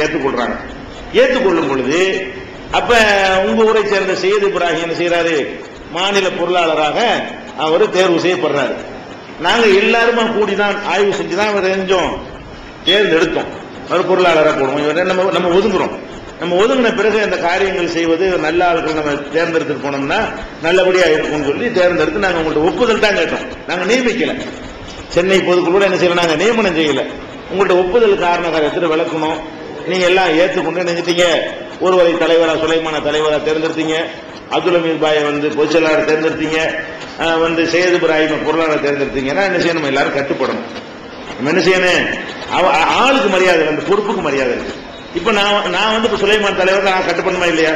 ஏற்றுக்கொள்றாங்க ஏற்றுக்கொள்ளும் பொழுது அப்ப உங்க ஊரை சேர்ந்த செய்தி இப்ராஹிம் என்ன செய்யறாரு மாநில பொருளாளராக அவர் தேர்வு செய்யப்படுறாரு நாங்க எல்லாருமா கூடிதான் ஆய்வு செஞ்சு தான் அவர் செஞ்சோம் தேர்ந்தெடுத்தோம் அவர் பொருளாளராக போடுவோம் இவரை நம்ம நம்ம ஒதுங்குறோம் நம்ம ஒதுங்கின பிறகு அந்த காரியங்கள் செய்வது நல்ல ஆட்கள் நம்ம தேர்ந்தெடுத்துட்டு போனோம்னா நல்லபடியா இருக்கும்னு சொல்லி தேர்ந்தெடுத்து நாங்க உங்கள்ட்ட ஒப்புதல் தான் கேட்டோம் நாங்க நியமிக்கல சென்னை பொதுக்குழு என்ன செய்யல நாங்க நியமனம் செய்யல உங்கள்ட்ட ஒப்புதல் காரண காரியத்தில் விளக்கணும் நீங்க எல்லாம் ஏற்றுக்கொண்டு நினைச்சிட்டீங்க ஒருவரை தலைவரா சுலைமான தலைவரா தேர்ந்தெடுத்தீங்க அப்துல் அமீர் பாயை வந்து பொதுச் செயலாளர் தேர்ந்தெடுத்தீங்க அஹ் வந்து சையது இப்ராஹிம் பொருளாளர் தேர்ந்தெடுத்தீங்கன்னா என்ன செய்யணும் எல்லாரும் கட்டுப்படணும் நம்ம என்ன செய்யணும் அவ ஆளுக்கு மரியாதை இல்லை, அந்த பொறுப்புக்கு மரியாதை இருக்கு இப்ப நான் நான் வந்து இப்ப சுலைமான் தலைவர் நான் கட்டுப்படணுமா இல்லையா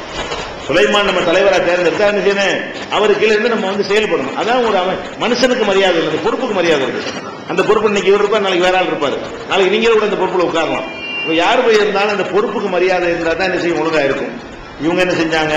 சுலைமான் நம்ம தலைவரா தேர்ந்தெடுத்தா என்ன செய்யணும் அவரு கீழே இருந்து நம்ம வந்து செயல்படணும் அதான் ஒரு அவன் மனுஷனுக்கு மரியாதை இல்லை அந்த பொறுப்புக்கு மரியாதை இருக்கு அந்த பொறுப்பு இன்னைக்கு இவர் இருப்பார் நாளைக்கு வேற ஆள் இருப்பாரு நாளைக்கு நீங்க கூட அந்த பொறுப்புல உட்காரலாம் இப்ப யார் போய் இருந்தாலும் அந்த பொறுப்புக்கு மரியாதை இருந்தா தான் என்ன செய்யும் ஒழுங்கா இருக்கும் இவங்க என்ன செஞ்சாங்க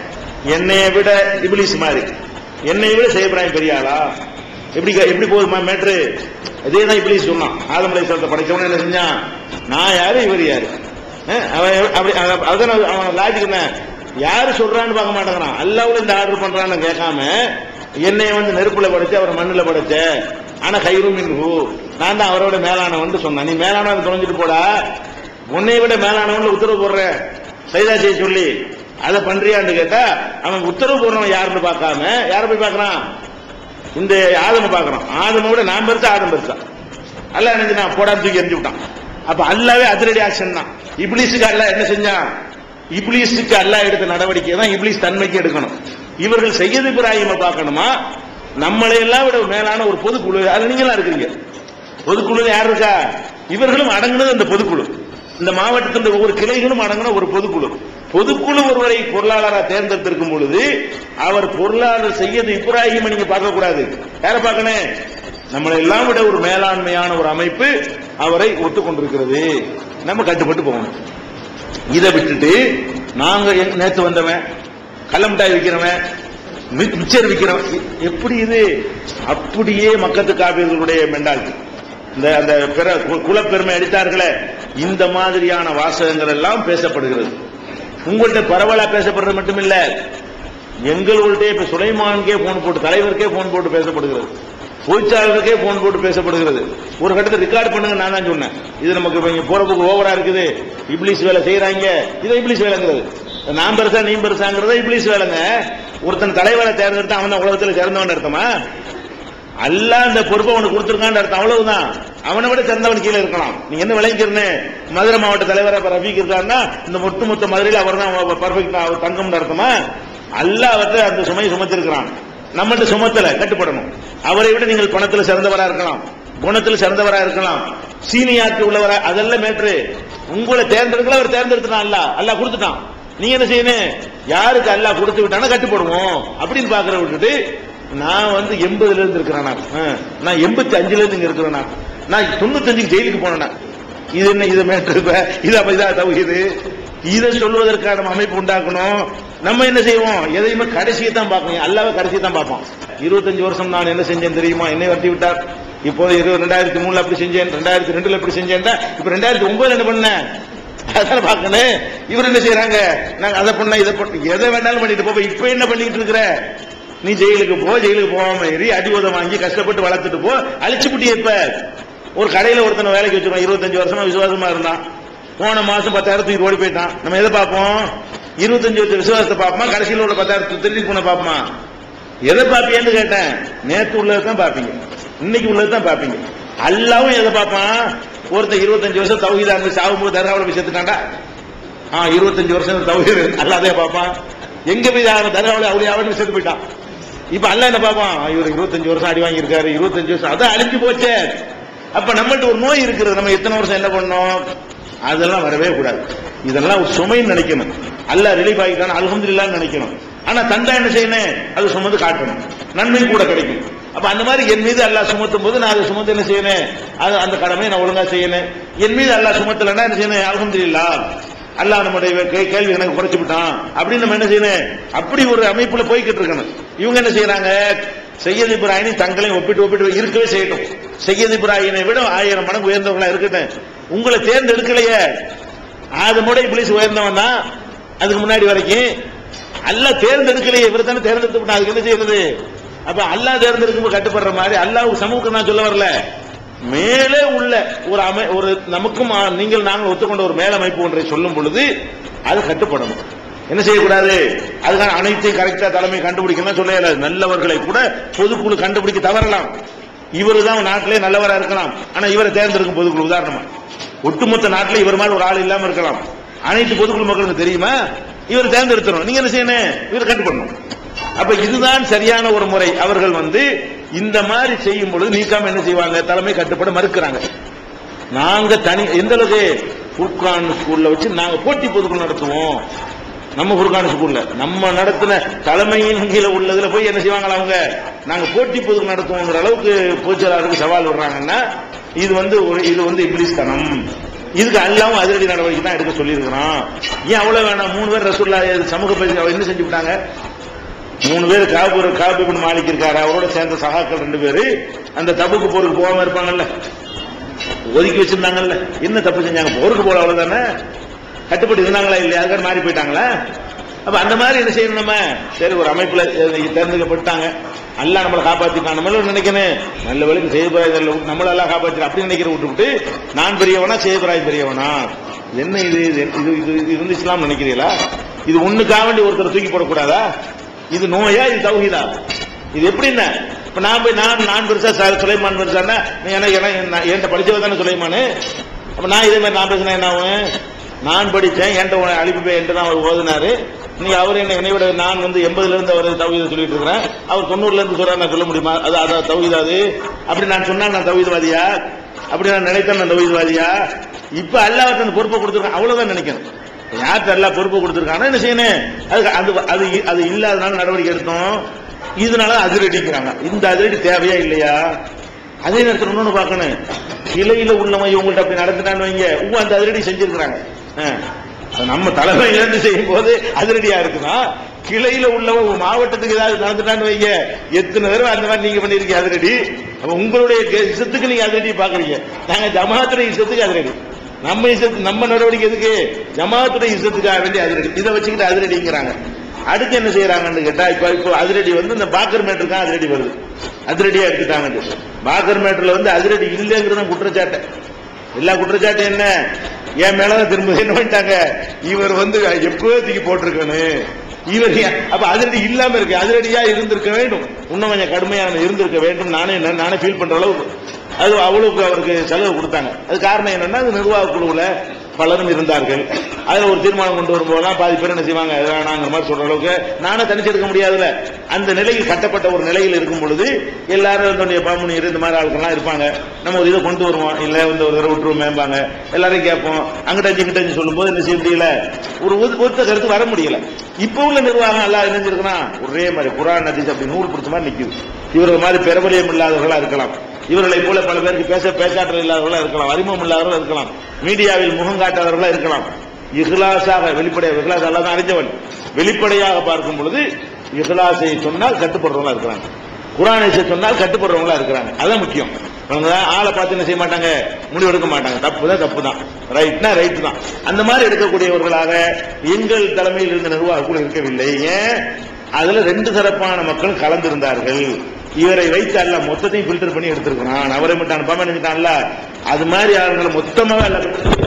என்னைய விட இபிலிஸ் மாதிரி என்னை விட செய்யப்படாங்க பெரிய ஆளா எப்படி எப்படி போகுதுமா மேட்ரு இதே தான் இபிலிஸ் சொன்னான் ஆதம் அலை சொல்றத படைச்சவன என்ன செஞ்சான் நான் யாரு இவர் யாரு அஹ் அவன் எவ- அப்படி அத- அதான் அவன் லாஜிக் என்ன யாரு சொல்றான்னு பார்க்க மாட்டேங்கிறான் அல்லாவுல இந்த ஆர்டர் பண்றான்னு கேட்காம என்னைய வந்து நெருப்புல படைச்சு அவர் மண்ணுல படைச்ச ஆனா கயிறும் மின்ஹு நான் தான் அவரோட மேலானவன் சொன்னேன் நீ மேலானவன் தொலைஞ்சிட்டு போடா உன்னை விட மேலானவன் உத்தரவு போடுற சைதா செய்ய சொல்லி அதை பண்றியான்னு கேட்டா அவன் உத்தரவு போடுறவன் யாருன்னு பார்க்காம யாரை போய் பார்க்கறான் இந்த ஆதம பார்க்கறான் ஆதம விட நான் பெருசா ஆதம் பெருசா அல்ல என்ன நான் போடாம தூக்கி எரிஞ்சு விட்டான் அப்ப அல்லாவே அதிரடி ஆக்ஷன் தான் இப்ளீஸுக்கு அல்லாஹ் என்ன செஞ்சான் இப்ளீஸுக்கு அல்லாஹ் எடுத்த நடவடிக்கை தான் இப்ளீஸ் தன்மைக்கு எடுக்கணும் இவர்கள் செய்யது இப்ராஹிமை பார்க்கணுமா நம்மளை எல்லாம் விட மேலான ஒரு பொதுக்குழு அதுல நீங்களா இருக்கிறீங்க பொதுக்குழு யார் இருக்கா இவர்களும் அடங்குனது அந்த பொதுக்குழு இந்த மாவட்டத்தின் ஒவ்வொரு கிளைகளும் அடங்கின ஒரு பொதுக்குழு பொதுக்குழு ஒருவரை பொருளாளராக தேர்ந்தெடுத்திருக்கும் பொழுது அவர் பொருளாளர் செய்யது இப்ராஹிம் நீங்க பார்க்க கூடாது யாரை பார்க்கணும் நம்மளை எல்லாம் விட ஒரு மேலாண்மையான ஒரு அமைப்பு அவரை ஒத்துக்கொண்டிருக்கிறது நம்ம கட்டுப்பட்டு போகணும் இதை விட்டுட்டு நாங்க எங்க- நேத்து வந்தவன் கள்ளமிட்டாய் விற்கிறவன் மி- மிச்சர் விற்கிறவன் எ- எப்படி இது அப்படியே மக்கத்து காப்பீர்களுடைய மெண்டாலிட்டி இந்த அந்த பிற கு- குலப்பெருமை அடித்தார்களே இந்த மாதிரியான வாசகங்கள் எல்லாம் பேசப்படுகிறது உங்கள்கிட்ட பரவலா பேசப்படுறது மட்டுமில்ல எங்களுடைய இப்ப சுலைமானுக்கே போன் போட்டு தலைவருக்கே போன் போட்டு பேசப்படுகிறது பொதுச்சாளருக்கே போன் போட்டு பேசப்படுகிறது ஒரு கட்டத்தை ரெக்கார்ட் பண்ணுங்க நான் தான் சொன்னேன் இது நமக்கு இப்ப இங்க போற போக்கு ஓவரா இருக்குது இப்ளீஸ் வேலை செய்யறாங்க இது இப்ளீஸ் வேலைங்கிறது நான் பெருசா நீ பெருசாங்கிறத இப்ளீஸ் வேலைங்க ஒருத்தன் தலைவரை தேர்ந்தெடுத்து அவன் தான் உலகத்துல சிறந்தவன் அர்த்தமா அல்லாஹ் இந்த பொறுப்பை அவனுக்கு கொடுத்துருக்கான்னு அர்த்தம் அவ்வளவுதான் அவனை விட சிறந்தவன் கீழே இருக்கலாம் நீங்க என்ன விளங்கிக்கிறனே மதுரை மாவட்ட தலைவரா இப்ப ரஃபீக் இருக்காருன்னா இந்த ஒட்டுமொத்த மதுரையில் அவர் தான் பர்ஃபெக்டா தங்கம்னு அர்த்தமா அல்லாஹ் அவர்கிட்ட அந்த சுமையை சுமத்திருக்கிறான் நம்மகிட்ட சுமத்தல கட்டுப்படணும் அவரை விட நீங்கள் பணத்துல சிறந்தவரா இருக்கலாம் குணத்தில் சிறந்தவரா இருக்கலாம் சீனியாரிட்டி உள்ளவரா அதெல்லாம் மேட்ரு உங்களை தேர்ந்தெடுக்கல அவர் தேர்ந்தெடுத்துட்டான் அல்ல அல்லாஹ் கொடுத்துட்டான் நீங்க என்ன செய்யணும் யாருக்கு அல்லாஹ் கொடுத்து விட்டானோ கட்டுப்படுவோம் அப்படின்னு பாக்குற விட்டுட்டு நான் வந்து எண்பதுல இருந்து இருக்கிறேன் நான். ஆ, நான் எண்பத்தி அஞ்சுல இருந்து இங்க இருக்கிறேன் நான். நான் தொண்ணூத்தஞ்சுக்கு ஜெயிலுக்கு போனேன் இது என்ன இது மேட்ரு இப்ப? இது அப்ப இதா தவிர இதை சொல்வதற்கான நம்ம அமைப்பு உண்டாக்கணும் நம்ம என்ன செய்வோம் எதையுமே கடைசியை தான் பார்க்கணும் அல்லாவே கடைசியை தான் பார்ப்போம் இருபத்தஞ்சு வருஷம் நான் என்ன செஞ்சேன் தெரியுமா என்னை வரட்டி விட்டார் இப்போது இருபது ரெண்டாயிரத்தி மூணுல அப்படி செஞ்சேன் ரெண்டாயிரத்தி ரெண்டுல எப்படி செஞ்சேன் இப்ப ரெண்டாயிரத்தி ஒன்பதுல என்ன பண்ணேன் அதான் பார்க்கணும் இவர் என்ன செய்யறாங்க நாங்க அதை பண்ண இதை பண்ண எதை வேணாலும் பண்ணிட்டு போ இப்ப என்ன பண்ணிட்டு இருக்கிற நீ ஜெயிலுக்கு போ ஜெயிலுக்கு போகாம ஏறி அடி உதம் வாங்கி கஷ்டப்பட்டு வளர்த்துட்டு போ அழிச்சு புட்டி இப்ப ஒரு கடையில ஒருத்தனை வேலைக்கு வச்சிருக்கோம் இருபத்தஞ்சு வருஷமா விசுவாசமா இருந்தான் போன மாசம் பத்தாயிரத்துக்கு ஓடி போயிட்டான் நம்ம எதை பார்ப்போம் இருபத்தஞ்சு வருஷம் விசுவாசத்தை பார்ப்போமா கடைசியில் உள்ள பத்தாயிரத்து திருடி போன பார்ப்போமா எதை பார்ப்பீங்கன்னு கேட்டேன் நேத்து உள்ளதை தான் பார்ப்பீங்க இன்னைக்கு உள்ளதை தான் பார்ப்பீங்க அல்லாவும் எதை பார்ப்பான் ஒருத்தன் இருபத்தஞ்சு வருஷம் தௌஹீதா இருந்து சாகும்போது தர்காவில் போய் செத்துட்டான்டா ஆ இருபத்தஞ்சு வருஷம் தௌஹீது அல்லாதே பார்ப்பான் எங்க போய் தர்காவில் அவளி அவனு செத்து போயிட்டான் இப்ப அல்ல என்ன பார்ப்பான் இவர் இருபத்தஞ்சு வருஷம் அடி வாங்கியிருக்காரு இருபத்தஞ்சு வருஷம் அதான் அழிஞ்சு போச்சே அப்ப நம்மள்ட்ட ஒரு நோய் இருக்கிறது நம்ம எத்தனை வருஷம் என்ன பண்ணோம் அதெல்லாம் வரவே கூடாது இதெல்லாம் ஒரு சுமைன்னு நினைக்கணும் அல்ல ரிலீஃப் ஆகிட்டான் அல்ஹம்துலில்லாஹ்னு நினைக்கணும் ஆனா தந்தா என்ன செய்யணும் அது சுமந்து காட்டணும் நன்மை கூட கிடைக்கும் அப்ப அந்த மாதிரி என் மீது அல்லாஹ் சுமத்தும் போது நான் அதை சுமந்து என்ன செய்யணும் அது அந்த கடமையை நான் ஒழுங்கா செய்யணும் என் மீது அல்லாஹ் சுமத்தலைன்னா என்ன செய்யணும் அல்ஹம்துலில்லாஹ் அல்லாஹ் நம்முடைய கே- கேள்வி எனக்கு குறைச்சு விட்டான் அப்படின்னு நம்ம என்ன செய்யணும் அப்படி ஒரு அமைப்புல போய்கிட்டு இருக்கணும் இவங்க என்ன செய்யறாங்க செய்யது இப்ராஹினை தங்களையும் ஒப்பிட்டு ஒப்பிட்டு இருக்கவே செய்யட்டும் செய்யது இப்ராஹினை விட ஆயிரம் மடங்கு உயர்ந்தவங்களா இருக்கட்டும் உங்களை தேர்ந்தெடுக்கலையே ஆதமோட இப்ளீஸ் உயர்ந்தவன் தான் அதுக்கு முன்னாடி வரைக்கும் அல்லாஹ் தேர்ந்தெடுக்கலையே இவர் தானே தேர்ந்தெடுத்து அதுக்கு என்ன செய்யறது அப்ப அல்லாஹ் தேர்ந்தெடுக்கும் கட்டுப்படுற மாதிரி அல்லாஹ் சமூகம் நான் சொல்ல வரல மேலே உள்ள ஒரு அமை ஒரு நமக்கும் ஆ, நீங்கள் நாங்கள் ஒத்துக்கொண்ட ஒரு மேலமைப்பு ஒன்றை சொல்லும் பொழுது அது கட்டுப்படணும் என்ன செய்யக்கூடாது அதுக்கான அனைத்தையும் கரெக்டா தலைமை கண்டுபிடிக்கணும் சொல்ல இயலாது நல்லவர்களை கூட பொதுக்குழு கண்டுபிடிக்க தவறலாம் இவரு தான் நாட்டிலே நல்லவரா இருக்கலாம் ஆனா இவரை தேர்ந்தெடுக்கும் பொதுக்குழு உதாரணமா ஒட்டுமொத்த நாட்டில் இவர் மாதிரி ஒரு ஆள் இல்லாம இருக்கலாம் அனைத்து பொதுக்குழு மக்களுக்கு தெரியுமா இவர் தேர்ந்தெடுத்துரும் நீங்க என்ன செய்யணும் இவர் கட்டுப்படணும் அப்ப இதுதான் சரியான ஒரு முறை அவர்கள் வந்து இந்த மாதிரி செய்யும் பொழுது நீக்காம என்ன செய்வாங்க தலைமை கட்டுப்பட மறுக்கிறாங்க நாங்க தனி எந்த அளவுக்கு ஃபுர்கான் ஸ்கூல்ல வச்சு நாங்க போட்டி பொதுக்குழு நடத்துவோம் நம்ம ஃபுர்கான் ஸ்கூல்ல நம்ம நடத்தின தலைமையின் கீழே உள்ளதுல போய் என்ன செய்வாங்களா அவங்க நாங்க போட்டி பொதுக்குழு நடத்துவோங்கிற அளவுக்கு பொதுச்செயலாளருக்கு சவால் விடுறாங்கன்னா இது வந்து ஒரு இது வந்து இப்ளீஸ் தனம் இதுக்கு அல்லாவும் அதிரடி நடவடிக்கை தான் எடுக்க சொல்லியிருக்கிறோம் ஏன் அவ்வளவு வேணாம் மூணு பேர் ரசூல்லா சமூக பயிற்சி என்ன செஞ்சு விட்டாங்க மூணு பேர் காபூர் காபி பண்ணி மாலிக் இருக்காரு அவரோட சேர்ந்த சகாக்கள் ரெண்டு பேரு அந்த தப்புக்கு போருக்கு போகாம இருப்பாங்கல்ல ஒதுக்கி வச்சிருந்தாங்கல்ல என்ன தப்பு செஞ்சாங்க போருக்கு போல அவ்வளவுதானே கட்டுப்பட்டு இருந்தாங்களா இல்லையா அதுக்காக மாறி போயிட்டாங்களா அப்ப அந்த மாதிரி என்ன செய்யணும் நம்ம சரி ஒரு அமைப்புல அஹ், தேர்ந்தெடுக்கப்பட்டாங்க அல்லா நம்மளை காப்பாத்திட்டான் நம்மள நினைக்கணும் நல்ல வேலைக்கு செய்யப்படாய் நம்மள எல்லாம் காப்பாத்தி அப்படி நினைக்கிற விட்டுவிட்டு நான் பெரியவனா செய்யப்படாய் பெரியவனா என்ன இது இது இது இது இது இருந்துச்சுலாம் நினைக்கிறீங்களா இது ஒண்ணுக்காக வேண்டி ஒருத்தர் தூக்கி போடக்கூடாதா இது நோயா இது தௌஹீதா இது எப்படின்னா இப்ப நான் போய் நான் நான் பெருசா சார் சுலைமான் பெருசான்னா நீ எனக்கு எனக்கு என்கிட்ட படிச்சவ தானே சுலைமானு அப்ப நான் இதே மாதிரி நான் பேசினா என்ன ஆகும் நான் படித்தேன் என்கிட்ட உன அழிப்பு போய் என்கிட்ட தான் அவர் ஓதுனாரு நீ அவர் என்ன என்னை விட நான் வந்து எண்பதுல இருந்து அவர் தௌஹீத சொல்லிட்டு இருக்கிறேன் அவர் தொண்ணூறுல இருந்து சொல்றாரு நான் சொல்ல முடியுமா அது அதான் தௌஹீதா அது அப்படி நான் சொன்னா நான் தௌஹீதவாதியா அப்படி நான் நினைத்தேன் நான் தௌஹீதவாதியா இப்ப அல்லாஹ் அந்த பொறுப்பை கொடுத்துருக்கேன் அவ்வளவுதான் நினைக்கணும் யார்கிட்ட எல்லாம் பொறுப்பு கொடுத்துருக்காங்க என்ன செய்யணும் அதுக்கு அது அது அது இல்லாதனால நடவடிக்கை எடுத்தோம் இதனால அதிரடிக்கிறாங்க இந்த அதிரடி தேவையா இல்லையா அதே நேரத்தில் இன்னொன்னு பார்க்கணும் கிளையில உள்ளவன் இவங்கள்ட்ட அப்படி நடந்துட்டான்னு வைங்க உங்க அந்த அதிரடி செஞ்சிருக்கிறாங்க ஆ. அது நம்ம தலைமையில இருந்து செய்யும் போது அதிரடியா இருக்குன்னா கிளையில உள்ளவன் உங்க மாவட்டத்துக்கு ஏதாவது நடந்துட்டான்னு வைங்க எத்தனை தடவை அந்த மாதிரி நீங்க பண்ணிருக்கீங்க அதிரடி அப்ப உங்களுடைய இசத்துக்கு நீங்க அதிரடி பாக்குறீங்க நாங்க ஜமாத்துடைய இசத்துக்கு அதிரடி நம்ம இசத்து நம்ம நடவடிக்கை எதுக்கு ஜமாத்துடைய இசத்துக்காக வேண்டி அதிரடி இதை வச்சுக்கிட்டு அதிரடிங்கிறாங்க அடுத்து என்ன செய்யறாங்கன்னு கேட்டா இப்ப இப்போ அதிரடி வந்து இந்த பாக்கர் மேட்டருக்காக அதிரடி வருது அதிரடியா எடுத்துட்டாங்க பாக்கர் மேட்டர்ல வந்து அதிரடி இல்லைங்கிறது தான் குற்றச்சாட்டு எல்லா குற்றச்சாட்டு என்ன என் மேலதான் திரும்ப என்ன பண்ணிட்டாங்க இவர் வந்து எப்பவே தூக்கி போட்டிருக்கணும் இவர் ஏன்- அப்ப அதிரடி இல்லாம இருக்கு அதிரடியா இருந்திருக்க வேண்டும் இன்னும் கொஞ்சம் கடுமையான இருந்திருக்க வேண்டும் நானே நானே ஃபீல் பண்ற அளவுக்கு அது அவ்வளவுக்கு அவருக்கு செலவு கொடுத்தாங்க அது காரணம் என்னன்னா அது நிர்வாக குழுவுல பலரும் இருந்தார்கள் அதுல ஒரு தீர்மானம் கொண்டு வரும்போதெல்லாம் பாதி பேர் என்ன செய்வாங்க அது வேணாங்கிற மாதிரி சொல்ற அளவுக்கு நானே தனிச்சு எடுக்க முடியாதுல்ல அந்த நிலையில் கட்டப்பட்ட ஒரு நிலையில் இருக்கும் பொழுது எல்லாரும் இதனுடைய பாமுனியர் இந்த மாதிரி ஆட்கள்லாம் இருப்பாங்க நம்ம ஒரு இதை கொண்டு வருவோம் இல்ல வந்து ஒரு தடவை விட்டுருவோம் மேம்பாங்க எல்லாரையும் கேட்போம் அங்கிட்ட அஞ்சு கிட்ட அஞ்சு சொல்லும்போது என்ன செய்ய முடியல ஒரு ஒத்து- ஒத்த கருத்து வர முடியல இப்ப உள்ள நிர்வாகம் எல்லாம் என்ன செஞ்சிருக்குன்னா ஒரே மாதிரி குரான் நதிஸ் அப்படி நூறு பிடிச்ச மாதிரி நிக்குது இவர்கள் மாதிரி பிரபலியம் இல்லாதவர்களா இருக்கலாம் இவர்களை போல பல பேருக்கு பேச பேச்சாற்றல் இல்லாதவர்களா இருக்கலாம் அறிமுகம் இல்லாதவர்களா இருக்கலாம் மீடியாவில் முகம் காட்டாதவர்களா இருக்கலாம் இஹ்லாஸாக வெளிப்படையாக இஹ்லாஸ் அல்லா தான் அறிஞ்சவன் வெளிப்படையாக பார்க்கும் பொழுது இஹ்லாஸை சொன்னால் கட்டுப்படுறவங்களா இருக்கிறாங்க குரானை சொன்னால் கட்டுப்படுறவங்களா இருக்கிறாங்க அதான் முக்கியம் அவங்க ஆளை பார்த்து என்ன செய்ய மாட்டாங்க முடிவெடுக்க மாட்டாங்க தப்பு தான் தப்பு தான் ரைட்னா ரைட் தான் அந்த மாதிரி எடுக்கக்கூடியவர்களாக எங்கள் தலைமையில் இருந்த நிர்வாக கூட இருக்கவில்லை ஏன் அதுல ரெண்டு தரப்பான மக்கள் கலந்திருந்தார்கள் இவரை வைத்து அல்ல மொத்தத்தையும் ஃபில்டர் பண்ணி எடுத்திருக்கிறான் அவரை மட்டும் அனுப்பாம நினைச்சிட்டான்ல அது மாதிரி ஆளுங்களை மொத்தமாவே அல்ல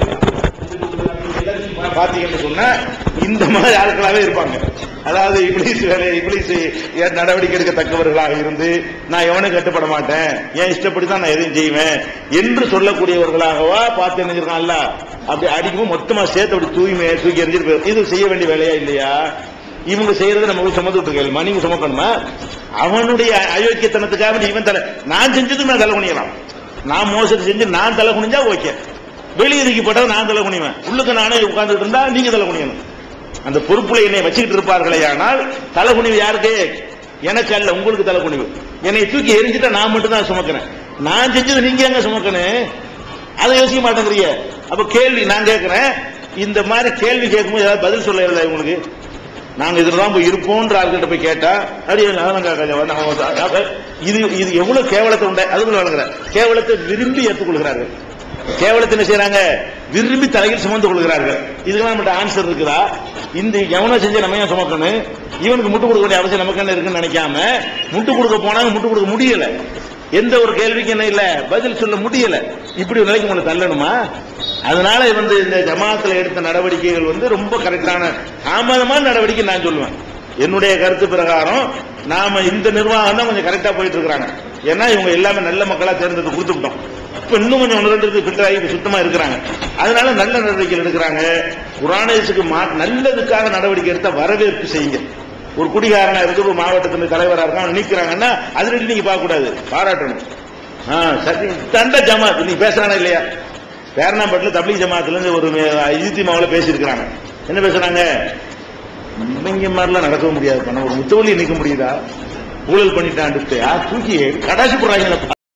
பாத்தீங்கன்னு சொன்னா இந்த மாதிரி ஆட்களாவே இருப்பாங்க அதாவது இப்ளீஸ் வேலை இப்ளீஸ் ஏன் நடவடிக்கை எடுக்கத்தக்கவர்களாக இருந்து நான் எவனும் கட்டுப்பட மாட்டேன் என் இஷ்டப்படி தான் நான் எதையும் செய்வேன் என்று சொல்லக்கூடியவர்களாகவா பார்த்து நினைச்சிருக்கான்ல அப்படி அடிக்கும் மொத்தமா சேர்த்து அப்படி தூய்மை தூக்கி எறிஞ்சிட்டு போயிரும். இது செய்ய வேண்டிய வேலையா இல்லையா இவங்க செய்யறதை நமக்கு சுமந்துட்டு இருக்கேன் நீங்க சுமக்கணுமா அவனுடைய அயோக்கியத்தனத்துக்காக வேண்டி இவன் தலை நான் செஞ்சதுக்கு நான் தலை குனியலாம் நான் மோசடி செஞ்சு நான் தலை குனிஞ்சா ஓகே வெளியே இருக்கப்பட்டவன் நான் தலை குனிவேன் உள்ளுக்கு நானே உட்கார்ந்துட்டு இருந்தா நீங்க தலை குனியணும் அந்த பொறுப்புல என்னை வச்சுக்கிட்டு இருப்பார்களே ஆனால் தலை குனிவு யாருக்கு எனக்கு அல்ல உங்களுக்கு தலை குனிவு என்னை தூக்கி எரிஞ்சிட்டா நான் மட்டும் தான் சுமக்கிறேன் நான் செஞ்சது நீங்க எங்க சுமக்கணும் அதை யோசிக்க மாட்டேங்கிறீங்க அப்ப கேள்வி நான் கேட்கிறேன் இந்த மாதிரி கேள்வி கேட்கும்போது ஏதாவது பதில் சொல்ல இயலுதா உங்களுக்கு நாங்க இதுல தான் போய் இருப்போம்ன்ற ஆள்கிட்ட போய் கேட்டா அடி அதெல்லாம் கேட்காது. வந்து அவங்க வந்து- அப்ப இது இது எவ்வளவு கேவலத்தை உண்டை அதுக்குள்ள வழங்குற கேவலத்தை விரும்பி ஏற்றுக்கொள்கிறார்கள் கேவலத்தை என்ன செய்யறாங்க விரும்பி தலையில் சுமந்து கொள்கிறார்கள் இதுக்கெல்லாம் நம்மகிட்ட ஆன்சர் இருக்குதா இந்த எவனோ செஞ்சு நம்ம ஏன் சுமக்கணும் இவனுக்கு முட்டு கொடுக்க வேண்டிய அவசியம் நமக்கு என்ன இருக்குன்னு நினைக்காம முட்டு கொடுக்க போனாங்க முட்டு கொடுக்க முடியல எந்த ஒரு கேள்விக்கு என்ன இல்ல பதில் சொல்ல முடியல இப்படி ஒரு நிலைக்கு உங்களை தள்ளணுமா அதனால வந்து இந்த ஜமாத்துல எடுத்த நடவடிக்கைகள் வந்து ரொம்ப கரெக்டான தாமதமான நடவடிக்கை நான் சொல்லுவேன் என்னுடைய கருத்து பிரகாரம் நாம இந்த நிர்வாகம் தான் கொஞ்சம் கரெக்டா போயிட்டு இருக்காங்க ஏன்னா இவங்க எல்லாமே நல்ல மக்களா தேர்ந்தெடுத்து கொடுத்துட்டோம் இப்ப இன்னும் கொஞ்சம் ஒன்று ரெண்டு ஃபில்டர் ஆகி இப்ப சுத்தமா இருக்கிறாங்க அதனால நல்ல நடவடிக்கைகள் எடுக்கிறாங்க குரானேசுக்கு மா- நல்லதுக்காக நடவடிக்கை எடுத்தா வரவேற்பு செய்யுங்க ஒரு குடிகாரனா இருந்து ஒரு மாவட்டத்தின் தலைவரா இருக்கான் நீக்கிறாங்கன்னா அதுல நீங்க பார்க்க கூடாது பாராட்டணும் ஆ, சரி தண்ட ஜமாத் நீ பேசுறானா இல்லையா பேரணாம்பட்டில் தப்லீக் ஜமாத்துல இருந்து ஒரு இஜித்தி மாவுல பேசியிருக்கிறாங்க என்ன பேசுறாங்க இவங்க மாதிரிலாம் நடக்க முடியாது பண்ண ஒரு முத்தவலி நிக்க முடியுதா ஊழல் பண்ணிட்டான்ட்டு தூக்கி கடாசி போடுறாங்களப்பா